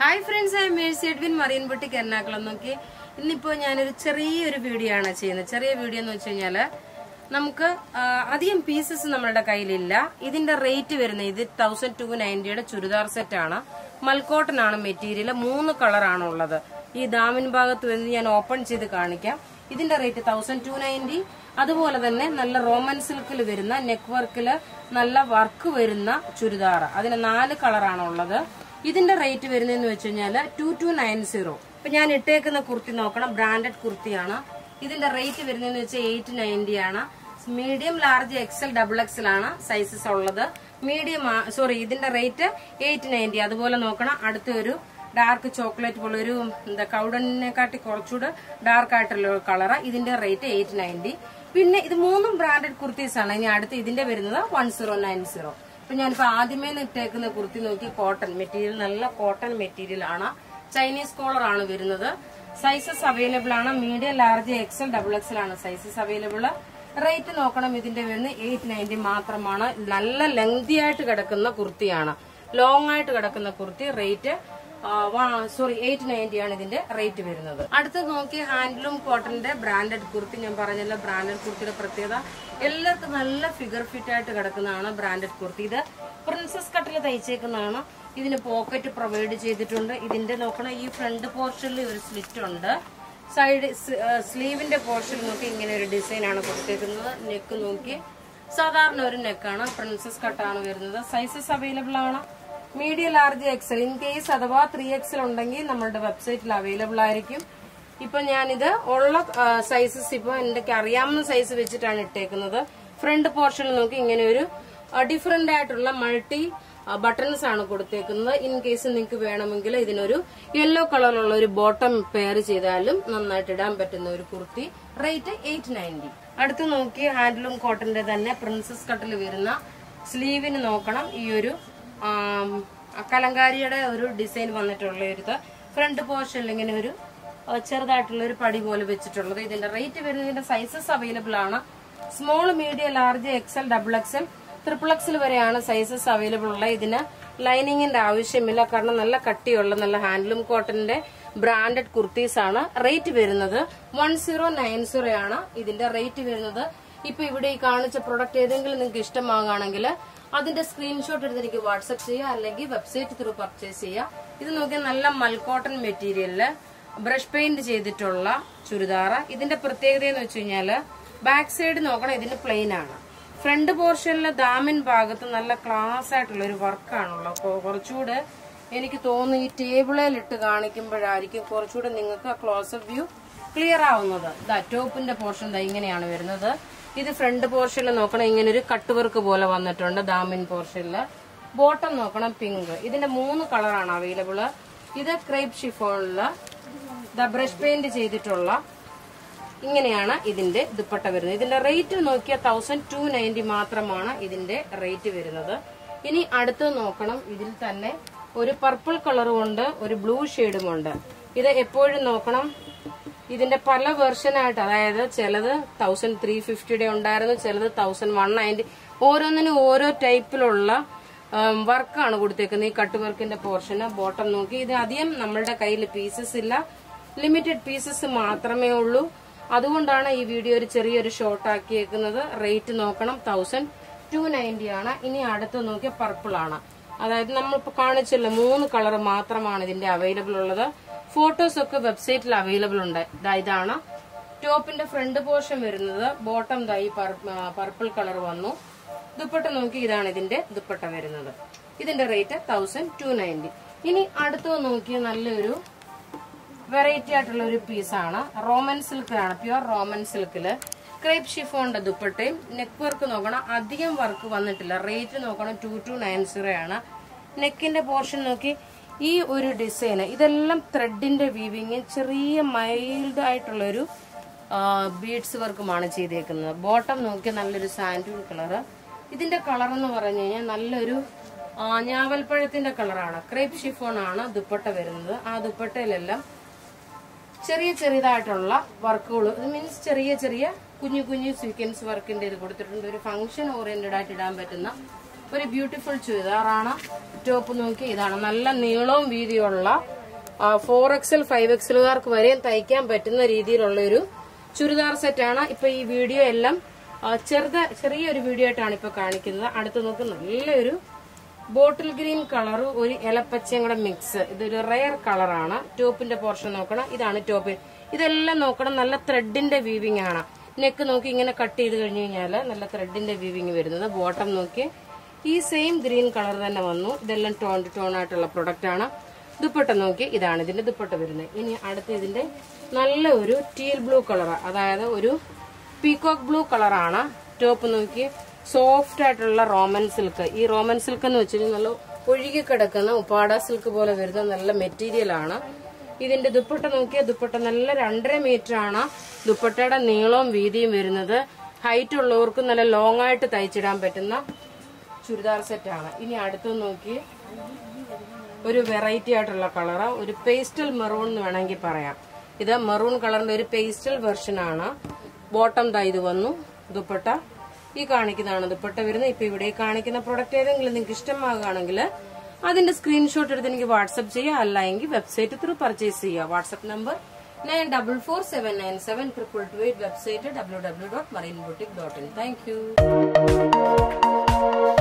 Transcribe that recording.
hi friends I Mercy Edwin Marian boutique Ernakulam നോക്കി ഇന്നിപ്പോ ഞാനൊരു ചെറിയൊരു വീഡിയോ ആണ് ചെയ്യുന്നത് ചെറിയ വീഡിയോ എന്ന് വെച്ച് കഴിഞ്ഞാല് നമുക്ക് ആ, അധികം പീസസ് നമ്മളുടെ കയ്യിലില്ല ഇതിന്റെ റേറ്റ് വരുന്നത് ഇത് തൗസൻഡ് ടു നയൻറ്റിയുടെ ചുരിദാർ സെറ്റ് ആണ് മൽക്കോട്ടൺ ആണ് മെറ്റീരിയൽ മൂന്ന് കളറാണ് ഉള്ളത് ഈ ദാമിൻ ഭാഗത്ത് വരുന്നത് ഞാൻ ഓപ്പൺ ചെയ്ത് കാണിക്കാം ഇതിന്റെ റേറ്റ് തൗസൻഡ് ടു നയൻറ്റി അതുപോലെ തന്നെ നല്ല റോമൻ സിൽക്കിൽ വരുന്ന നെക്ക് വർക്കിൽ നല്ല വർക്ക് വരുന്ന ചുരിദാർ അതിന് നാല് കളറാണ് ഉള്ളത് ഇതിന്റെ റേറ്റ് വരുന്നതെന്ന് വെച്ച് കഴിഞ്ഞാല് ടു ടു നയൻ സീറോ ഇപ്പൊ ഞാൻ ഇട്ടേക്കുന്ന കുർത്തി നോക്കണം ബ്രാൻഡഡ് കുർത്തിയാണ് ഇതിന്റെ റേറ്റ് വരുന്നതെന്ന് വെച്ചാൽ എയ്റ്റ് നയൻറ്റി ആണ് medium large XL double XL ആണ് സൈസസ് ഉള്ളത് മീഡിയം സോറി ഇതിന്റെ റേറ്റ് എയ്റ്റ് നയൻറ്റി അതുപോലെ നോക്കണം അടുത്ത ഒരു ഡാർക്ക് ചോക്ലേറ്റ് പോലെ ഒരു എന്താ കൗഡനെക്കാട്ടി കുറച്ചുകൂടെ ഡാർക്ക് ആയിട്ടുള്ള ഒരു കളറ് ഇതിന്റെ റേറ്റ് എയ്റ്റ് നയൻറ്റി പിന്നെ ഇത് മൂന്നും ബ്രാൻഡഡ് കുർത്തീസ് ആണ് ഇനി അടുത്ത് ഇതിന്റെ വരുന്നത് വൺ സീറോ നയൻ സീറോ ഇപ്പൊ ഞാനിപ്പോ ആദ്യമേ ഇട്ടേക്കുന്ന കുർത്തി നോക്കി കോട്ടൺ മെറ്റീരിയൽ നല്ല കോട്ടൺ മെറ്റീരിയൽ ആണ് ചൈനീസ് കോളർ ആണ് വരുന്നത് സൈസസ് അവൈലബിൾ ആണ് medium large XL double XL ആണ് സൈസസ് അവൈലബിൾ റേറ്റ് നോക്കണം ഇതിന്റെ വരുന്നത് എയ്റ്റ് നയൻറ്റി മാത്രമാണ് നല്ല ലെങ്തി ആയിട്ട് കിടക്കുന്ന കുർത്തിയാണ് ലോങ് ആയിട്ട് കിടക്കുന്ന kurti rate sorry eight ninety ആണ് ഇതിന്റെ റേറ്റ് വരുന്നത് അടുത്ത് നോക്കി ഹാൻഡ്ലൂം കോട്ടന്റെ ബ്രാൻഡഡ് കുർത്തി ഞാൻ പറഞ്ഞല്ലോ ബ്രാൻഡഡ് കുർത്തിയുടെ പ്രത്യേകത എല്ലാവർക്കും നല്ല ഫിഗർ ഫിറ്റ് ആയിട്ട് കിടക്കുന്നതാണ് ബ്രാൻഡഡ് കുർത്തി ഇത് പ്രിൻസസ് കട്ടിൽ തയ്ച്ചേക്കുന്നതാണ് ഇതിന് പോക്കറ്റ് പ്രൊവൈഡ് ചെയ്തിട്ടുണ്ട് ഇതിന്റെ നോക്കണം ഈ ഫ്രണ്ട് പോർഷനിൽ ഒരു സ്ലിറ്റ് ഉണ്ട് സൈഡ് സ്ലീവിന്റെ പോർഷൻ നോക്കി ഇങ്ങനെ ഒരു ഡിസൈൻ ആണ് കൊടുത്തേക്കുന്നത് നെക്ക് നോക്കി സാധാരണ ഒരു നെക്കാണ് പ്രിൻസസ് കട്ടാണ് വരുന്നത് സൈസസ് അവൈലബിൾ ആണ് medium large XL in case അഥവാ ത്രീ എക്സൽ ഉണ്ടെങ്കിൽ നമ്മളുടെ വെബ്സൈറ്റിൽ അവൈലബിൾ ആയിരിക്കും ഇപ്പൊ ഞാനിത് ഉള്ള സൈസസ് ഇപ്പൊ എനിക്ക് അറിയാവുന്ന സൈസ് വെച്ചിട്ടാണ് ഇട്ടേക്കുന്നത് ഫ്രണ്ട് പോർഷനിൽ നോക്കി ഇങ്ങനെ ഒരു ഡിഫറെന്റ് ആയിട്ടുള്ള മൾട്ടി ബട്ടൺസ് ആണ് കൊടുത്തേക്കുന്നത് ഇൻ കേസ് നിങ്ങൾക്ക് വേണമെങ്കിൽ ഇതിനൊരു യെല്ലോ കളറിലുള്ള ഒരു ബോട്ടം പെയർ ചെയ്താലും നന്നായിട്ട് ഇടാൻ പറ്റുന്ന ഒരു കുർത്തി റേറ്റ് എയ്റ്റ് നയൻറ്റി അടുത്ത് നോക്കി ഹാൻഡ്ലൂം കോട്ടന്റെ തന്നെ പ്രിൻസസ് കട്ടിൽ വരുന്ന സ്ലീവിന് നോക്കണം ഈ ഒരു ആം, കലങ്കാരിയുടെ ഒരു ഡിസൈൻ വന്നിട്ടുള്ള ഒരു ഫ്രണ്ട് പോർഷനിൽ ഇങ്ങനെ ഒരു ആ, ചെറുതായിട്ടുള്ള ഒരു പടി പോലെ വെച്ചിട്ടുള്ളത് ഇതിന്റെ റേറ്റ് വരുന്നതിന്റെ സൈസസ് അവൈലബിൾ ആണ് small medium large XL double XL triple XL വരെയാണ് സൈസസ് അവൈലബിൾ ഉള്ളത് ഇതിന് ലൈനിങ്ങിന്റെ ആവശ്യമില്ല കാരണം നല്ല കട്ടിയുള്ള നല്ല ഹാൻഡ്ലൂം കോട്ടന്റെ ബ്രാൻഡഡ് കുർത്തീസ് ആണ് റേറ്റ് വരുന്നത് വൺ സീറോ നയൻ സീറോ ആണ് ഇതിന്റെ റേറ്റ് വരുന്നത് ഇപ്പൊ ഇവിടെ ഈ കാണിച്ച പ്രൊഡക്റ്റ് ഏതെങ്കിലും നിങ്ങൾക്ക് ഇഷ്ടമാകുകയാണെങ്കിൽ അതിന്റെ സ്ക്രീൻഷോട്ട് എടുത്ത് എനിക്ക് വാട്സപ്പ് ചെയ്യുക അല്ലെങ്കിൽ വെബ്സൈറ്റ് ത്രൂ പർച്ചേസ് ചെയ്യുക ഇത് നോക്കിയാൽ നല്ല മൽക്കോട്ടൺ മെറ്റീരിയലില് ബ്രഷ് പെയിന്റ് ചെയ്തിട്ടുള്ള ചുരിദാർ ഇതിന്റെ പ്രത്യേകത എന്ന് വെച്ച് കഴിഞ്ഞാല് ബാക്ക് സൈഡ് നോക്കണം ഇതിന് പ്ലെയിൻ ആണ് ഫ്രണ്ട് പോർഷനിലെ ദാമിൻ ഭാഗത്ത് നല്ല ക്ലാസ് ആയിട്ടുള്ള ഒരു വർക്കാണുള്ളത് കുറച്ചുകൂടെ എനിക്ക് തോന്നുന്നു ഈ ടേബിളിൽ ഇട്ട് കാണിക്കുമ്പോഴായിരിക്കും കുറച്ചുകൂടെ നിങ്ങൾക്ക് ആ ക്ലോസപ്പ് വ്യൂ ക്ലിയർ ആവുന്നത് ദാ ടോപ്പിന്റെ പോർഷൻ ദാ ഇങ്ങനെയാണ് വരുന്നത് ഇത് ഫ്രണ്ട് പോർഷനിൽ നോക്കണം ഇങ്ങനെ ഒരു കട്ട് വർക്ക് പോലെ വന്നിട്ടുണ്ട് ദാമിൻ പോർഷനിൽ ബോട്ടം നോക്കണം പിങ്ക് ഇതിന്റെ മൂന്ന് കളറാണ് അവൈലബിൾ ഇത് ക്രേപ്പ് ഷിഫോണില് ദ ബ്രഷ് പെയിന്റ് ചെയ്തിട്ടുള്ള ഇങ്ങനെയാണ് ഇതിന്റെ ദുപ്പട്ട വരുന്നത് ഇതിന്റെ റേറ്റ് നോക്കിയാൽ തൗസൻഡ് ടു നയൻറ്റി മാത്രമാണ് ഇതിന്റെ റേറ്റ് വരുന്നത് ഇനി അടുത്ത് നോക്കണം ഇതിൽ തന്നെ ഒരു പർപ്പിൾ കളറും ഉണ്ട് ഒരു ബ്ലൂ ഷെയ്ഡും ഉണ്ട് ഇത് എപ്പോഴും നോക്കണം ഇതിന്റെ പല വെർഷനായിട്ട് അതായത് ചിലത് തൗസൻഡ് ത്രീ ഫിഫ്റ്റിയുടെ ഉണ്ടായിരുന്നു ചിലത് തൗസൻഡ് വൺ നയൻറ്റി ഓരോന്നിനും ഓരോ ടൈപ്പിലുള്ള വർക്കാണ് കൊടുത്തേക്കുന്നത് ഈ കട്ട് വർക്കിന്റെ പോർഷന് ബോട്ടം നോക്കി ഇത് അധികം നമ്മളുടെ കയ്യിൽ പീസസ് ഇല്ല ലിമിറ്റഡ് പീസസ് മാത്രമേ ഉള്ളൂ അതുകൊണ്ടാണ് ഈ വീഡിയോ ഒരു ചെറിയൊരു ഷോർട്ട് ആക്കിയേക്കുന്നത് റേറ്റ് നോക്കണം തൗസൻഡ് ടു നയൻറ്റി ആണ് ഇനി അടുത്ത് നോക്കിയ പർപ്പിൾ ആണ് അതായത് നമ്മളിപ്പോ കാണിച്ചല്ലോ മൂന്ന് കളർ മാത്രമാണ് ഇതിന്റെ അവൈലബിൾ ഉള്ളത് ഫോട്ടോസ് ഒക്കെ വെബ്സൈറ്റിൽ അവൈലബിൾ ഉണ്ട് ദാ ഇതാണ് ടോപ്പിന്റെ ഫ്രണ്ട് പോർഷൻ വരുന്നത് ബോട്ടം ദൈ പർപ്പിൾ കളർ വന്നു ദുപ്പട്ട നോക്കി ഇതാണ് ഇതിന്റെ ദുപ്പട്ട വരുന്നത് ഇതിന്റെ റേറ്റ് തൗസൻഡ് ടു നയൻറ്റി ഇനി അടുത്ത് നോക്കിയ നല്ലൊരു വെറൈറ്റി ആയിട്ടുള്ള ഒരു പീസാണ് റോമൻ സിൽക്കിലാണ് പ്യുവർ റോമൻ സിൽക്കില് ക്രേപ്പ് ഷിഫോണിന്റെ ദുപ്പട്ടയും നെക്ക് വർക്ക് നോക്കണം അധികം വർക്ക് വന്നിട്ടില്ല റേറ്റ് നോക്കണം ടു ടു നയൻ സീറോ ആണ് നെക്കിന്റെ പോർഷൻ നോക്കി ഈ ഒരു ഡിസൈൻ ഇതെല്ലാം ത്രെഡിന്റെ വീവിങ് ചെറിയ മൈൽഡ് ആയിട്ടുള്ള ഒരു ബീഡ്സ് വർക്കുമാണ് ചെയ്തേക്കുന്നത് ബോട്ടം നോക്കി നല്ലൊരു സാൻഡൂൺ കളറ് ഇതിന്റെ കളർ എന്ന് പറഞ്ഞു കഴിഞ്ഞാൽ നല്ലൊരു ആ, ഞാവൽപ്പഴത്തിന്റെ കളറാണ് ക്രേപ്പ് ഷിഫോൺ ആണ് ദുപ്പട്ട വരുന്നത് ആ ദുപ്പട്ടയിലെല്ലാം ചെറിയ ചെറിയതായിട്ടുള്ള വർക്കുകൾ മീൻസ് ചെറിയ ചെറിയ കുഞ്ഞു കുഞ്ഞു സീക്വൻസ് വർക്കിന്റെ ഇത് കൊടുത്തിട്ടുണ്ട് ഒരു ഫംഗ്ഷൻ ഓറിയന്റഡ് ആയിട്ട് ഇടാൻ പറ്റുന്ന ഒരു ബ്യൂട്ടിഫുൾ ചുരിദാറാണ് ടോപ്പ് നോക്കി ഇതാണ് നല്ല നീളവും വീതിയുള്ള ഫോർ എക്സൽ ഫൈവ് എക്സലുകാർക്ക് വരെയും തയ്ക്കാൻ പറ്റുന്ന രീതിയിലുള്ള ഒരു ചുരിദാർ സെറ്റാണ് ഇപ്പൊ ഈ വീഡിയോ എല്ലാം ആ, ചെറുത ചെറിയൊരു വീഡിയോ ആയിട്ടാണ് ഇപ്പൊ കാണിക്കുന്നത് അടുത്ത് നോക്ക് നല്ലൊരു ബോട്ടിൽ ഗ്രീൻ കളർ ഒരു ഇലപ്പച്ചയും കൂടെ മിക്സ് ഇതൊരു റെയർ കളറാണ് ടോപ്പിന്റെ പോർഷൻ നോക്കണം ഇതാണ് ടോപ്പ് ഇതെല്ലാം നോക്കണം നല്ല ത്രെഡിന്റെ വീവിംഗ് ആണ് നെക്ക് നോക്കി ഇങ്ങനെ കട്ട് ചെയ്ത് കഴിഞ്ഞു കഴിഞ്ഞാല് നല്ല ത്രെഡിന്റെ വീവിംഗ് വരുന്നത് ബോട്ടം നോക്കി ഈ സെയിം ഗ്രീൻ കളർ തന്നെ വന്നു ഇതെല്ലാം ടോൺ ടു ടോൺ ആയിട്ടുള്ള പ്രൊഡക്റ്റ് ആണ് ദുപ്പട്ട നോക്കി ഇതാണ് ഇതിന്റെ ദുപ്പട്ട വരുന്നത് ഇനി അടുത്ത ഇതിന്റെ നല്ല ഒരു ടീൽ ബ്ലൂ കളർ അതായത് ഒരു പീകോക്ക് ബ്ലൂ കളറാണ് ടോപ്പ് നോക്കി സോഫ്റ്റ് ആയിട്ടുള്ള റോമൻ സിൽക്ക് ഈ റോമൻ സിൽക്ക് എന്ന് വെച്ചാൽ നല്ല ഒഴുകി കിടക്കുന്ന ഉപ്പാട സിൽക്ക് പോലെ വരുന്ന നല്ല മെറ്റീരിയൽ ആണ് ഇതിന്റെ ദുപ്പട്ട നോക്കിയ ദുപ്പട്ട നല്ല രണ്ടര മീറ്റർ ആണ് ദുപ്പട്ടയുടെ നീളവും വീതിയും വരുന്നത് ഹൈറ്റ് ഉള്ളവർക്ക് നല്ല ലോങ് ആയിട്ട് തയ്ച്ചിടാൻ പറ്റുന്ന ചുരിദാർ സെറ്റ് ആണ് ഇനി അടുത്ത് നോക്കി ഒരു വെറൈറ്റി ആയിട്ടുള്ള കളറ് ഒരു പേസ്റ്റൽ മെറൂൺ എന്ന് വേണമെങ്കിൽ പറയാം ഇത് മെറൂൺ കളറിന്റെ ഒരു പേസ്റ്റൽ വെർഷൻ ആണ് ബോട്ടം ദാ ഇത് വന്നു ദുപ്പട്ട ഈ കാണിക്കുന്നതാണ് ദുപ്പട്ട വരുന്നത് ഇപ്പൊ ഇവിടെ ഈ കാണിക്കുന്ന പ്രൊഡക്റ്റ് ഏതെങ്കിലും നിങ്ങൾക്ക് ഇഷ്ടമാകുകയാണെങ്കിൽ അതിന്റെ സ്ക്രീൻഷോട്ട് എടുത്ത് എനിക്ക് വാട്സപ്പ് ചെയ്യുക അല്ല എങ്കിൽ വെബ്സൈറ്റ് ത്രൂ പർച്ചേസ് ചെയ്യുക WhatsApp number nine double four seven nine seven triple two eight website W W dot marine boutique dot in thank U